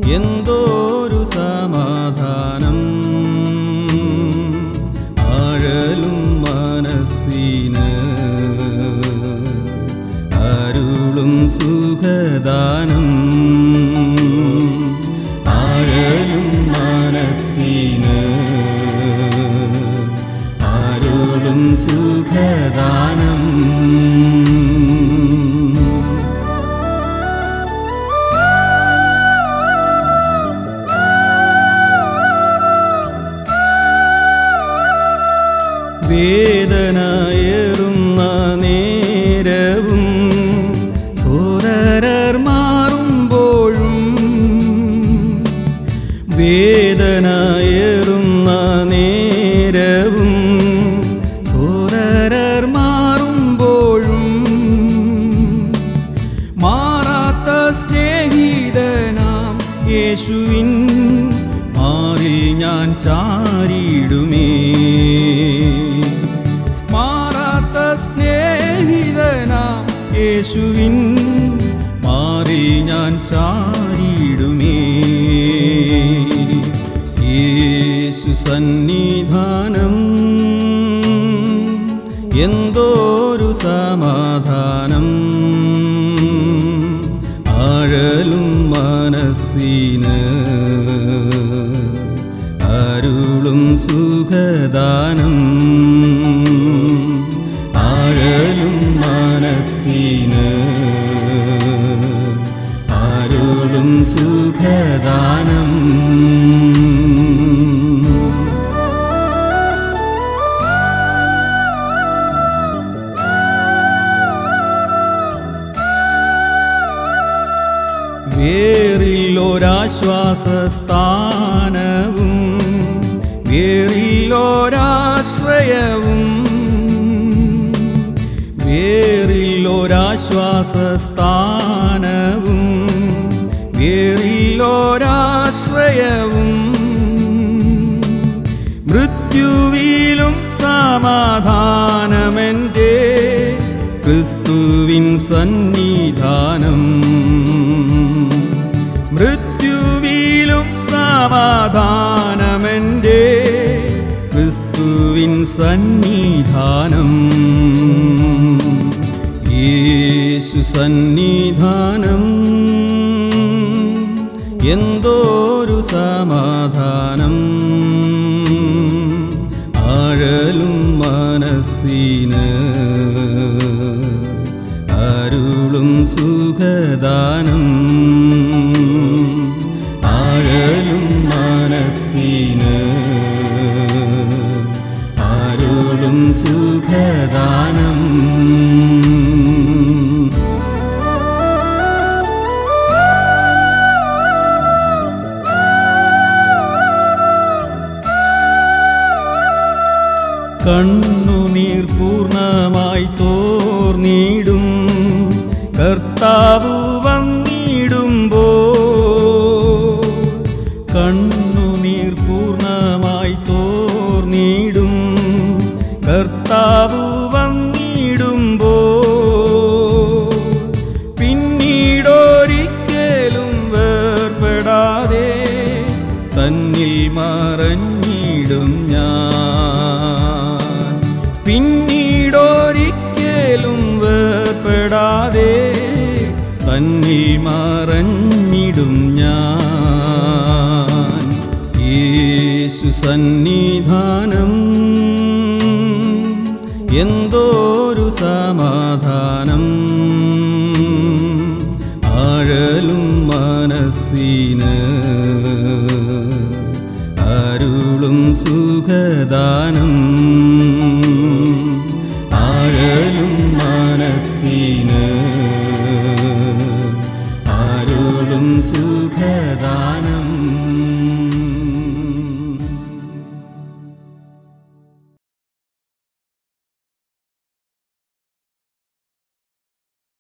എന്തോരു സമാധാനം ആഴലും മനസ്സിന് അരുളും സുഖദാനം ആഴലും മനസ്സിന് അരുളും സുഖദാനം വേദനയേറുന്ന നേരവും സോരരർ മാറുമ്പോഴും വേദനയേറുന്ന നേരവും സോരരർ മാറുമ്പോഴും മാറാത്ത സ്നേഹിതനാം യേശുവിൻ മാറിൽ ഞാൻ ചാരിടുമേ മാറാത്ത സ്നേഹിതനാം യേശുവിൻ മാറിൽ ഞാൻ ചാരിടുമേ യേശു സന്നിധാനം എന്തോരു സമാധാനം ആഴലും മനസ്സിന് അരുളും സുഖദാനം ആഴലും മനസ്സിന് അരുളും സുഖദാനം വേറില്ലൊരാശ്വാസസ്ഥാനവും വേറില്ലൊരാശ്രയവും വേറില്ലൊരാശ്വാസസ്ഥാനവും വേറില്ലൊരാശ്രയവും മൃത്യുവിലും സമാധാനമെൻ്റെ ക്രിസ്തുവിൻ സന്നിധാനം മൃത്യുവിലും സമാധാനമെൻ്റെ ക്രിസ്തുവിൻ സന്നിധാനം യേശു സന്നിധാനം എന്തോരു സമാധാനം ആഴലും മനസ്സിന് അരുളും സുഖദാനം ആഴലും മനസ്സിന് അരുളും സുഖദാനം കണ്ണുനീർ പൂർണ്ണമായി തോർന്നിടും കർത്താവ് വന്നിടുമ്പോ കണ്ണുനീർ പൂർണ്ണമായി തോർന്നിടും കർത്താവ് വന്നിടുമ്പോ പിന്നീടൊരിക്കലും വേർപെടാതെ തന്നിൽ മറഞ്ഞിടും ഞാൻ പിന്നീടൊരിക്കലും വേർപെടാതെ തന്നിൽ മറഞ്ഞിടും ഞാൻ യേശു സന്നിധാനം എന്തോരു സമാധാനം ആഴലും മനസ്സിന് അരുളും സുഖദാനം ആഴലും മനസ്സിന് അരുളും സുഖദാനം